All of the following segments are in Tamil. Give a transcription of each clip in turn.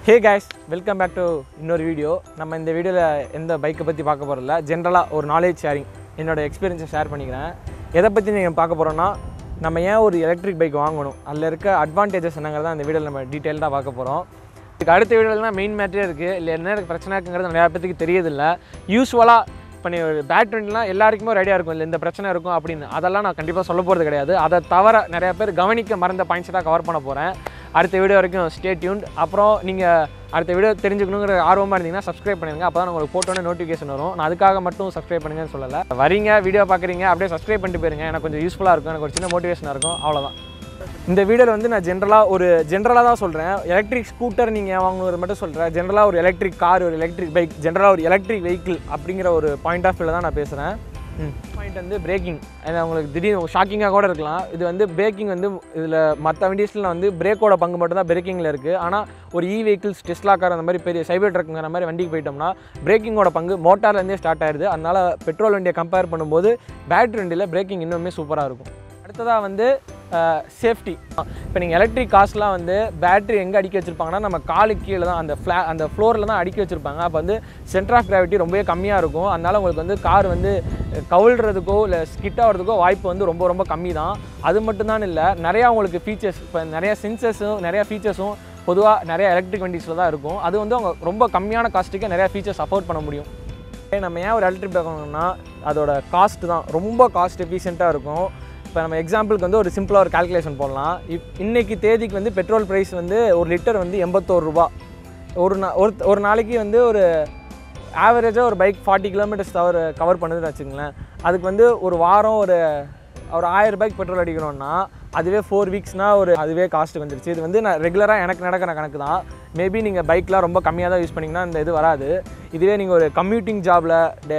hey guys welcome back to இன்னொரு வீடியோ நம்ம இந்த வீடியோவில் எந்த பைக்கை பற்றி பார்க்க போகிறதில்ல ஜென்ரலாக ஒரு நாலேஜ் ஷேரிங் என்னோட எக்ஸ்பீரியன்ஸை ஷேர் பண்ணிக்கிறேன் எதை பற்றி நீங்கள் பார்க்க போகிறோன்னா நம்ம ஏன் ஒரு எலக்ட்ரிக் பைக் வாங்கணும் அதில் இருக்க அட்வான்டேஜஸ் என்னங்கிறத அந்த வீடியோவில் நம்ம டீட்டெயில்டாக பார்க்க போகிறோம் இதுக்கு அடுத்த வீடியோவில் தான் மெயின் மேட்டரே இருக்குது இல்லை என்ன எனக்கு பிரச்சனை இருக்குங்கிறது நிறையா பேத்துக்கு தெரியதில்ல யூஸ்வலாக இப்போ நீ ஒரு பேட்மிண்டன்லாம் எல்லாருக்குமே ரெடியாக இருக்கும் இல்லை இந்த பிரச்சனை இருக்கும் அப்படின்னு அதெல்லாம் நான் கண்டிப்பாக சொல்ல போகிறது கிடையாது அதை தவிர நிறைய பேர் கவனிக்க மறந்த பாயிண்ட்ஸ் தான் கவர் பண்ண போகிறேன் அடுத்த வீடியோ வரைக்கும் ஸ்டே டியூன்ட் அப்புறம் நீங்கள் அடுத்த வீடியோ தெரிஞ்சுக்கணுங்கிற ஆர்வமாக இருந்தீங்கன்னா சப்ஸ்கிரைப் பண்ணுங்க அப்போ தான் உங்களுக்கு போட்டோன்னே நோட்டிஃபிகேஷன் வரும் நான் அதுக்காக மட்டும் சப்ஸ்கிரைப் பண்ணுங்கன்னு சொல்லலை வரீங்க வீடியோ பார்க்குறீங்க அப்படியே சப்ஸ்கிரைப் பண்ணிட்டு போயிருங்க எனக்கு கொஞ்சம் யூஸ்ஃபுல்லாக இருக்கும் எனக்கு ஒரு சின்ன மோட்டிவேஷனாக இருக்கும் அவ்வளோதான் இந்த வீடியோவில் வந்து நான் ஜென்ரலாக ஒரு ஜென்ரலாக தான் சொல்கிறேன் எலக்ட்ரிக் ஸ்கூட்டர் நீங்கள் வாங்கணுங்கிறது மட்டும் சொல்கிறேன் ஜென்ரலாக ஒரு எலக்ட்ரிக் கார் ஒரு எலக்ட்ரிக் பைக் ஜென்ரலாக ஒரு எலக்ட்ரிக் வெஹிக்கிள் அப்படிங்கிற ஒரு பாயிண்ட் ஆஃப் வியூவில் தான் நான் பேசுகிறேன் பாயிண்ட் வந்து பிரேக்கிங் அது உங்களுக்கு திடீர்னு ஷாக்கிங்காக கூட இருக்கலாம் இது வந்து பிரேக்கிங் வந்து இதில் மற்ற வண்டிஸில் வந்து பிரேக்கோட பங்கு மட்டும் தான் பிரேக்கிங்கில் இருக்குது ஆனால் ஒரு இ வெஹிக்கிள்ஸ் டெஸ்லா கார் அந்த மாதிரி பெரிய சைபர் ட்ரக்குங்கிற மாதிரி வண்டிக்கு போயிட்டோம்னா பிரேக்கிங்கோட பங்கு மோட்டார்லேருந்தே ஸ்டார்ட் ஆயிடுது அதனால் பெட்ரோல் வண்டியை கம்பேர் பண்ணும்போது பேட்டரி வண்டியில் பிரேக்கிங் இன்னுமே சூப்பராக இருக்கும் அடுத்ததாக வந்து சேஃப்டி இப்போ நீங்கள் எலக்ட்ரிக் கார்ஸ்லாம் வந்து பேட்டரி எங்கே அடிக்க வச்சுருப்பாங்கன்னா நம்ம காலுக்கு கீழே தான் அந்த ஃப்ளா அந்த ஃப்ளோரில் தான் அடிக்க வச்சுருப்பாங்க அப்போ வந்து சென்டர் ஆஃப் கிராவிட்டி ரொம்பவே கம்மியாக இருக்கும் அதனால் உங்களுக்கு வந்து கார் வந்து கவிழ்றதுக்கோ இல்லை ஸ்கிட் ஆகிறதுக்கோ வாய்ப்பு வந்து ரொம்ப ரொம்ப கம்மி தான் அது மட்டும்தான் இல்லை நிறையா உங்களுக்கு ஃபீச்சர்ஸ் இப்போ நிறையா சென்சஸும் நிறையா ஃபீச்சர்ஸும் பொதுவாக நிறைய எலக்ட்ரிக் வண்டிஸில் தான் இருக்கும் அது வந்து அவங்க ரொம்ப கம்மியான காஸ்ட்டுக்கே நிறையா ஃபீச்சர்ஸ் அஃபோர்ட் பண்ண முடியும் நம்ம ஏன் ஒரு எலக்ட்ரிக் பைக் வாங்கணும்னா அதோட காஸ்ட் தான் ரொம்ப காஸ்ட் எஃபிஷியண்ட்டாக இருக்கும் இப்போ நம்ம எக்ஸாம்பிளுக்கு வந்து ஒரு சிம்பிளாக ஒரு கால்குலேஷன் போடலாம் இப் இன்னைக்கு தேதிக்கு வந்து பெட்ரோல் ப்ரைஸ் வந்து ஒரு லிட்டர் வந்து எண்பத்தோரு ரூபா ஒரு நா ஒரு ஒரு நாளைக்கு வந்து ஒரு ஆவரேஜாக ஒரு பைக் ஃபார்ட்டி கிலோமீட்டர்ஸ் தவிர கவர் பண்ணுதுன்னு வச்சுங்களேன் அதுக்கு வந்து ஒரு வாரம் ஒரு ஒரு ஆயிரம் பைக் பெட்ரோல் அடிக்கணும்னா அதுவே ஃபோர் வீக்ஸ்னால் ஒரு அதுவே காஸ்ட்டு வந்துருச்சு இது வந்து நான் ரெகுலராக எனக்கு நடக்கிற கணக்கு தான் மேபி நீங்கள் பைக்லாம் ரொம்ப கம்மியாக தான் யூஸ் பண்ணிங்கன்னா இந்த இது வராது இதுவே நீங்கள் ஒரு கம்யூட்டிங் ஜாபில்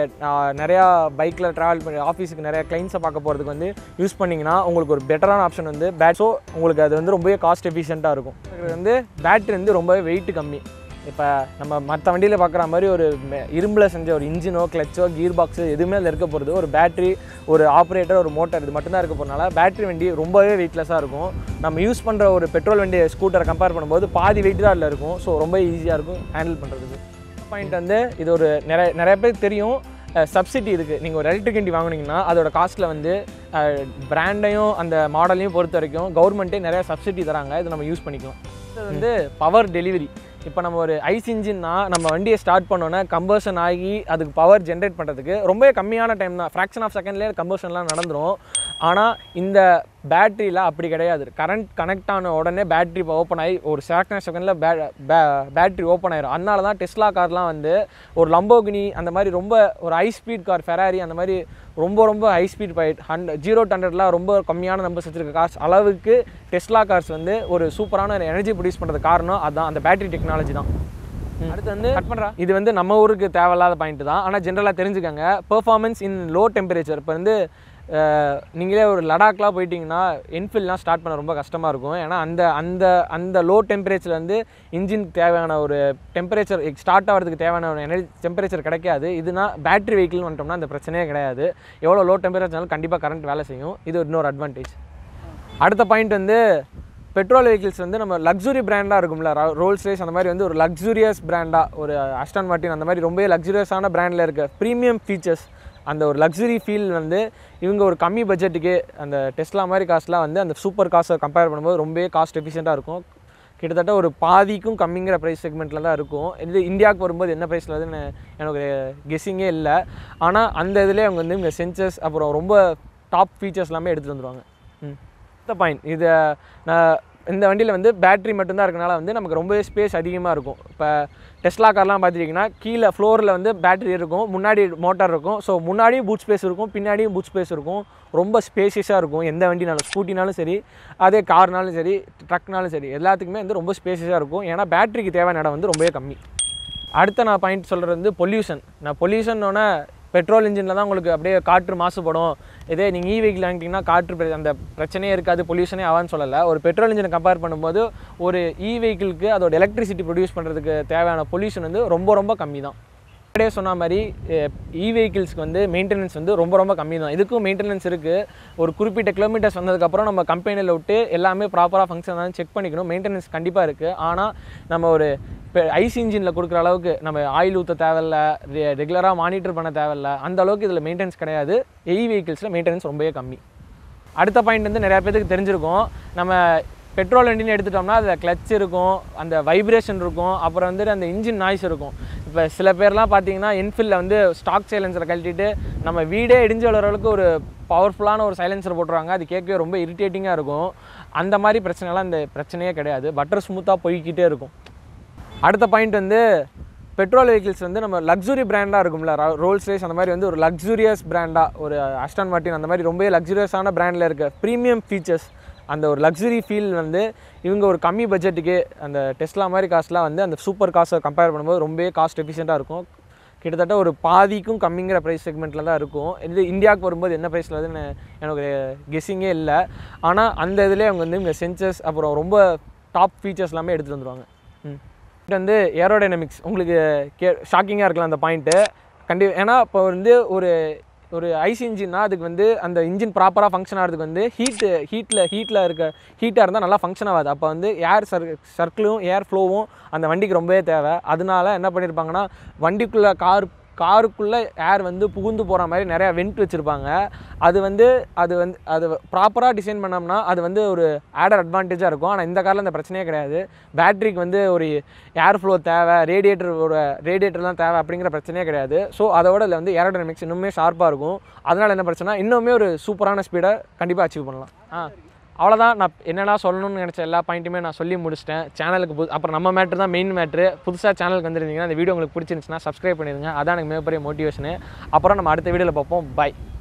நிறையா பைக்கில் ட்ராவல் பண்ணி ஆஃபீஸுக்கு நிறையா கிளைண்ட்ஸை பார்க்க போகிறதுக்கு வந்து யூஸ் பண்ணிங்கன்னா உங்களுக்கு ஒரு பெட்டரான ஆப்ஷன் வந்து பேட் ஸோ உங்களுக்கு அது வந்து ரொம்பவே காஸ்ட் எஃபிஷியண்ட்டாக இருக்கும் இது வந்து பேட்ரி வந்து ரொம்பவே வெயிட் கம்மி இப்போ நம்ம மற்ற வண்டியில் பார்க்குற மாதிரி ஒரு மெ- இரும்பில் செஞ்ச ஒரு இன்ஜினோ கிளச்சோ கீர் பாக்ஸு எதுவுமே அதில் இருக்க போகிறது ஒரு பேட்டரி ஒரு ஆப்ரேட்டர் ஒரு மோட்டார் இது மட்டும்தான் இருக்க போகிறனால பேட்டரி வண்டி ரொம்பவே வெயிட்லெஸ்ஸாக இருக்கும் நம்ம யூஸ் பண்ணுற ஒரு பெட்ரோல் வண்டி ஸ்கூட்டரை கம்பேர் பண்ணும்போது பாதி வெயிட் தான் அதில் இருக்கும் ஸோ ரொம்ப ஈஸியாக இருக்கும் ஹேண்டில் பண்ணுறதுக்கு பாயிண்ட் வந்து இது ஒரு நிறைய நிறைய பேருக்கு தெரியும் சப்சிடி இருக்குது நீங்கள் ஒரு எலக்ட்ரிக் வண்டி வாங்குனீங்கன்னா அதோட காஸ்ட்டில் வந்து பிராண்டையும் அந்த மாடலையும் பொறுத்த வரைக்கும் கவர்மெண்ட்டே நிறைய சப்சிடி தராங்க இதை நம்ம யூஸ் பண்ணிக்கலாம் இது வந்து பவர் டெலிவரி இப்போ நம்ம ஒரு ஐஸ் இன்ஜின்னா நம்ம வண்டியை ஸ்டார்ட் பண்ணோன்னே கம்பர்ஷன் ஆகி அதுக்கு பவர் ஜென்ரேட் பண்ணுறதுக்கு ரொம்பவே கம்மியான டைம் தான் ஃப்ராக்ஷன் ஆஃப் செகண்ட்லேயே கம்பர்ஷன்லாம் நடந்துரும் ஆனால் இந்த பேட்டரியில் அப்படி கிடையாது கரண்ட் கனெக்ட் ஆன உடனே பேட்டரி ஓப்பன் ஆகி ஒரு செகண்ட் செகண்டில் பே பேட்டரி ஓப்பன் ஆயிரும் அதனால தான் டெஸ்லா கார்லாம் வந்து ஒரு லம்போகினி அந்த மாதிரி ரொம்ப ஒரு ஹை ஸ்பீட் கார் ஃபெராரி அந்த மாதிரி ரொம்ப ரொம்ப ஹை ஸ்பீட் பைட் ஹண்ட்ரட் ஜீரோ ஹண்ட்ரட்லாம் ரொம்ப கம்மியான நம்பர்ஸ் வச்சிருக்க கார்ஸ் அளவுக்கு டெஸ்லா கார்ஸ் வந்து ஒரு சூப்பரான எனர்ஜி ப்ரொடியூஸ் பண்ணுறது காரணம் அதுதான் அந்த பேட்டரி டெக்னாலஜி தான் அடுத்து வந்து கட் பண்ணுறா இது வந்து நம்ம ஊருக்கு தேவையில்லாத பாயிண்ட் தான் ஆனால் ஜென்ரலாக தெரிஞ்சுக்கங்க பெர்ஃபார்மன்ஸ் இன் லோ டெம்பரேச்சர் இப்போ வந்து அஹ், நீங்களே ஒரு லடாக்லாம் போயிட்டீங்கன்னா என்ஃபீல்ட்லாம் ஸ்டார்ட் பண்ண ரொம்ப கஷ்டமாக இருக்கும் ஏன்னா அந்த அந்த அந்த லோ டெம்பரேச்சர் வந்து இன்ஜினுக்கு தேவையான ஒரு டெம்பரேச்சர் ஸ்டார்ட் ஆகிறதுக்கு தேவையான ஒரு எனர்ஜி டெம்பரேச்சர் கிடைக்காது இதுனா பேட்டரி வெஹிக்கிள்னு வந்துட்டோம்னா அந்த பிரச்சனையே கிடையாது எவ்வளோ லோ டெம்பரேச்சர்னாலும் கண்டிப்பாக கரண்ட் வேலை செய்யும் இது இன்னொரு அட்வான்டேஜ் அடுத்த பாயிண்ட் வந்து பெட்ரோல் வெஹிக்கிள்ஸ் வந்து நம்ம லக்ஸுரி பிராண்டாக இருக்கும்ல ரோல்ஸ் ரேஸ் அந்த மாதிரி வந்து ஒரு லக்ஸுரியஸ் பிராண்டாக ஒரு அஸ்டான் மார்ட்டின் அந்த மாதிரி ரொம்பவே லக்ஸுரியஸான பிராண்டில் இருக்க ப்ரீமியம் ஃபீச்சர்ஸ் அந்த ஒரு லக்ஸுரி ஃபீல் வந்து இவங்க ஒரு கம்மி பட்ஜெட்டுக்கு அந்த டெஸ்லா மாதிரி காஸ்ட்லாம் வந்து அந்த சூப்பர் காசை கம்பேர் பண்ணும்போது ரொம்பவே காஸ்ட் எஃபிஷியண்ட்டாக இருக்கும் கிட்டத்தட்ட ஒரு பாதிக்கும் கம்மிங்கிற ப்ரைஸ் செக்மெண்ட்டில் தான் இருக்கும் இது இந்தியாவுக்கு வரும்போது என்ன ப்ரைஸில் வருதுன்னு எனக்கு கெஸ்ஸிங்கே இல்லை ஆனால் அந்த இதுலேயே அவங்க வந்து இங்கே சென்சஸ் அப்புறம் ரொம்ப டாப் ஃபீச்சர்ஸ் எல்லாமே எடுத்துகிட்டு வந்துருவாங்க ம் அடுத்த பாயிண்ட் இதை நான் இந்த வண்டியில் வந்து பேட்டரி மட்டும்தான் இருக்கனால வந்து நமக்கு ரொம்பவே ஸ்பேஸ் அதிகமாக இருக்கும் இப்போ டெஸ்லா கார்லாம் பார்த்துட்டிங்கன்னா கீழே ஃப்ளோரில் வந்து பேட்டரி இருக்கும் முன்னாடி மோட்டார் இருக்கும் ஸோ முன்னாடியும் பூட் ஸ்பேஸ் இருக்கும் பின்னாடியும் பூட் ஸ்பேஸ் இருக்கும் ரொம்ப ஸ்பேசியஸாக இருக்கும் எந்த வண்டினாலும் ஸ்கூட்டினாலும் சரி அதே கார்னாலும் சரி ட்ரக்னாலும் சரி எல்லாத்துக்குமே வந்து ரொம்ப ஸ்பேசியஸாக இருக்கும் ஏன்னா பேட்டரிக்கு தேவையான இடம் வந்து ரொம்பவே கம்மி அடுத்த நான் பாயிண்ட் சொல்கிறது வந்து பொல்யூஷன் நான் பொல்யூஷன்னோட பெட்ரோல் இன்ஜினில் தான் உங்களுக்கு அப்படியே காற்று மாசுபடும் இதே நீங்கள் இ வெஹிக்கிள் வாங்கிட்டீங்கன்னா காற்று பிர- அந்த பிரச்சனையே இருக்காது பொல்யூஷனே ஆகான்னு சொல்லலை ஒரு பெட்ரோல் இன்ஜினை கம்பேர் பண்ணும்போது ஒரு இ வெஹிக்கிளுக்கு அதோட எலக்ட்ரிசிட்டி ப்ரொடியூஸ் பண்ணுறதுக்கு தேவையான பொல்யூஷன் வந்து ரொம்ப ரொம்ப கம்மி தான் முன்னாடியே சொன்ன மாதிரி இ வெஹிக்கிள்ஸ்க்கு வந்து மெயின்டெனன்ஸ் வந்து ரொம்ப ரொம்ப கம்மி தான் இதுக்கும் மெயின்டெனன்ஸ் இருக்குது ஒரு குறிப்பிட்ட கிலோமீட்டர்ஸ் வந்ததுக்கப்புறம் நம்ம கம்பெனியில் விட்டு எல்லாமே ப்ராப்பராக ஃபங்க்ஷன் செக் பண்ணிக்கணும் மெயின்டெனன்ஸ் கண்டிப்பாக இருக்குது ஆனால் நம்ம ஒரு இப்போ ஐஸ் இன்ஜினில் கொடுக்குற அளவுக்கு நம்ம ஆயில் ஊற்ற தேவையில்ல ரெகுலராக மானிட்டர் பண்ண தேவையில்ல அந்த அளவுக்கு இதில் மெயின்டெனன்ஸ் கிடையாது எய் வெஹிக்கிள்ஸில் மெயின்டெனன்ஸ் ரொம்பவே கம்மி அடுத்த பாயிண்ட் வந்து நிறையா பேருக்கு தெரிஞ்சிருக்கும் நம்ம பெட்ரோல் வண்டின்னு எடுத்துட்டோம்னா அதில் கிளச் இருக்கும் அந்த வைப்ரேஷன் இருக்கும் அப்புறம் வந்துட்டு அந்த இன்ஜின் நாய்ஸ் இருக்கும் இப்போ சில பேர்லாம் பார்த்தீங்கன்னா என்ஃபீல்டில் வந்து ஸ்டாக் சைலன்சரை கழட்டிட்டு நம்ம வீடே இடிஞ்சு வளர அளவுக்கு ஒரு பவர்ஃபுல்லான ஒரு சைலன்சர் போட்டுருவாங்க அது கேட்கவே ரொம்ப இரிட்டேட்டிங்காக இருக்கும் அந்த மாதிரி பிரச்சனைலாம் இந்த பிரச்சனையே கிடையாது பட்டர் ஸ்மூத்தாக போய்க்கிட்டே இருக்கும் அடுத்த பாயிண்ட் வந்து பெட்ரோல் வெஹிக்கிள்ஸ் வந்து நம்ம லக்ஸுரி பிராண்டாக இருக்கும்ல ரோல்ஸ் ரேஸ் அந்த மாதிரி வந்து ஒரு லக்ஸுரியஸ் பிராண்டாக ஒரு அஸ்டான் மார்ட்டின் அந்த மாதிரி ரொம்ப லக்ஸுரியஸான பிராண்டில் இருக்க ப்ரீமியம் ஃபீச்சர்ஸ் அந்த ஒரு லக்ஸுரி ஃபீல் வந்து இவங்க ஒரு கம்மி பட்ஜெட்டுக்கு அந்த டெஸ்லா மாதிரி காஸ்ட்லாம் வந்து அந்த சூப்பர் காசை கம்பேர் பண்ணும்போது ரொம்பவே காஸ்ட் எஃபிஷியண்ட்டாக இருக்கும் கிட்டத்தட்ட ஒரு பாதிக்கும் கம்மிங்கிற ப்ரைஸ் செக்மெண்ட்டில் தான் இருக்கும் இது இந்தியாவுக்கு வரும்போது என்ன ப்ரைஸில் வருதுன்னு எனக்கு கெஸ்ஸிங்கே இல்லை ஆனால் அந்த இதிலே அவங்க வந்து இங்கே சென்சஸ் அப்புறம் ரொம்ப டாப் ஃபீச்சர்ஸ் எல்லாமே எடுத்துகிட்டு வந்துருவாங்க ம் இது வந்து ஏரோடைனமிக்ஸ் உங்களுக்கு கே ஷாக்கிங்காக இருக்கலாம் அந்த பாயிண்ட்டு கண்டி ஏன்னா இப்போ வந்து ஒரு ஒரு ஐஸ் இன்ஜின்னா அதுக்கு வந்து அந்த இன்ஜின் ப்ராப்பராக ஃபங்க்ஷன் ஆகிறதுக்கு வந்து ஹீட்டு ஹீட்டில் ஹீட்டில் இருக்க ஹீட்டாக இருந்தால் நல்லா ஃபங்க்ஷன் ஆகாது அப்போ வந்து ஏர் சர் சர்க்கிளும் ஏர் ஃப்ளோவும் அந்த வண்டிக்கு ரொம்பவே தேவை அதனால என்ன பண்ணியிருப்பாங்கன்னா வண்டிக்குள்ளே கார் காருக்குள்ளே ஏர் வந்து புகுந்து போகிற மாதிரி நிறையா வெண்ட் வச்சுருப்பாங்க அது வந்து அது வந்து அது ப்ராப்பராக டிசைன் பண்ணோம்னா அது வந்து ஒரு ஆடர் அட்வான்டேஜாக இருக்கும் ஆனால் இந்த காரில் அந்த பிரச்சனையே கிடையாது பேட்டரிக்கு வந்து ஒரு ஏர் ஃப்ளோ தேவை ரேடியேட்டர் ஒரு ரேடியேட்டர்லாம் தேவை அப்படிங்கிற பிரச்சனையே கிடையாது ஸோ அதோட இதில் வந்து ஏரோடைனமிக்ஸ் இன்னுமே ஷார்ப்பாக இருக்கும் அதனால் என்ன பிரச்சனை இன்னுமே ஒரு சூப்பரான ஸ்பீடை கண்டிப்பாக அச்சீவ் பண்ணலாம் ஆ அவ்வளோதான் நான் என்னென்ன சொல்லணும்னு நினச்ச எல்லா பாயிண்ட்டுமே நான் சொல்லி முடிச்சிட்டேன் சேனலுக்கு புது அப்புறம் நம்ம மேட்ரு தான் மெயின் மேட்ரு புதுசாக சேனலுக்கு வந்துருந்தீங்கன்னா இந்த வீடியோ உங்களுக்கு பிடிச்சிருந்துச்சுன்னா சப்ஸ்கிரைப் பண்ணிடுங்க அதான் எனக்கு மிகப்பெரிய மோட்டிவேஷனு அப்புறம் நம்ம அடுத்த வீடியோவில் பார்ப்போம் பை